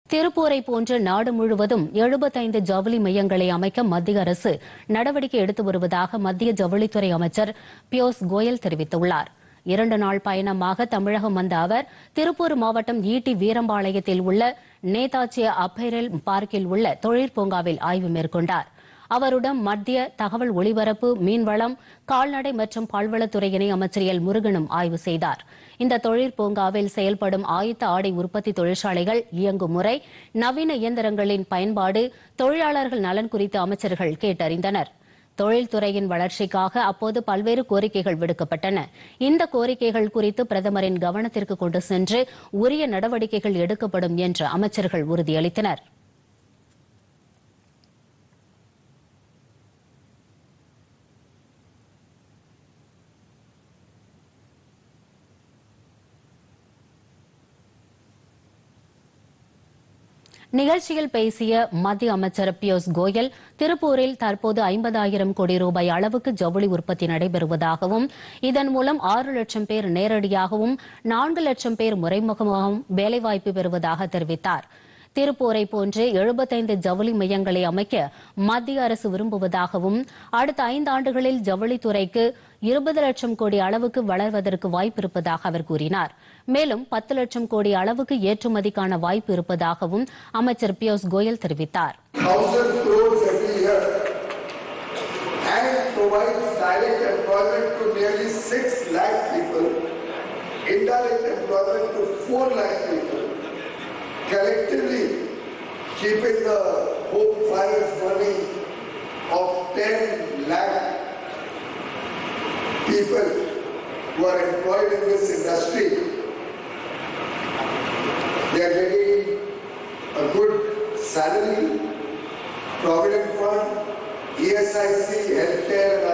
திருப்பூரை போன்று நாடு முழுவதும் எழுபத்தைந்து ஜவுளி மையங்களை அமைக்க மத்திய அரசு நடவடிக்கை எடுத்து வருவதாக மத்திய ஜவுளித்துறை அமைச்சர் பியூஷ் கோயல் தெரிவித்துள்ளார் இரண்டு நாள் பயணமாக தமிழகம் வந்த அவர் திருப்பூர் மாவட்டம் ஈட்டி வீரம்பாளையத்தில் உள்ள நேதாஜி அப்பேரல் பார்க்கில் உள்ள தொழிற்பூங்காவில் ஆய்வு மேற்கொண்டார் அவருடன் மத்திய தகவல் ஒலிபரப்பு மீன்வளம் கால்நடை மற்றும் பால்வளத்துறை இணை அமைச்சர் எல் முருகனும் ஆய்வு செய்தார் இந்த தொழிற்பூங்காவில் செயல்படும் ஆயத்த ஆடை உற்பத்தி தொழிற்சாலைகள் இயங்கும் முறை நவீன இயந்திரங்களின் பயன்பாடு தொழிலாளர்கள் நலன் குறித்து அமைச்சர்கள் கேட்டறிந்தனர் தொழில்துறையின் வளர்ச்சிக்காக அப்போது பல்வேறு கோரிக்கைகள் விடுக்கப்பட்டன இந்த கோரிக்கைகள் குறித்து பிரதமரின் கவனத்திற்கு கொண்டு சென்று உரிய நடவடிக்கைகள் எடுக்கப்படும் என்று அமைச்சர்கள் உறுதியளித்தனர் நிகழ்ச்சியில் பேசிய மத்திய அமைச்சர் பியூஷ் கோயல் திருப்பூரில் தற்போது ஐம்பதாயிரம் கோடி ரூபாய் அளவுக்கு ஜவுளி உற்பத்தி நடைபெறுவதாகவும் இதன் மூலம் ஆறு லட்சம் பேர் நேரடியாகவும் நான்கு லட்சம் பேர் முறைமுகமாகவும் வேலைவாய்ப்பு பெறுவதாக தெரிவித்தார் திருப்பூரை போன்று எழுபத்தைந்து ஜவுளி மையங்களை அமைக்க மத்திய அரசு விரும்புவதாகவும் அடுத்த ஐந்தாண்டுகளில் ஜவுளித்துறைக்கு இருபது லட்சம் கோடி அளவுக்கு வளர்வதற்கு வாய்ப்பு இருப்பதாக அவர் கூறினார் மேலும் பத்து லட்சம் கோடி அளவுக்கு ஏற்றுமதிக்கான வாய்ப்பு இருப்பதாகவும் அமைச்சர் பியூஷ் கோயல் தெரிவித்தார் thousand crores every year and provides direct employment to nearly 6 lakh people, indirect employment to 4 lakh people, collectively keeping the home fires burning of 10 lakh people who are employed in this industry. They are getting a good salary, provident fund, ESIC, healthcare and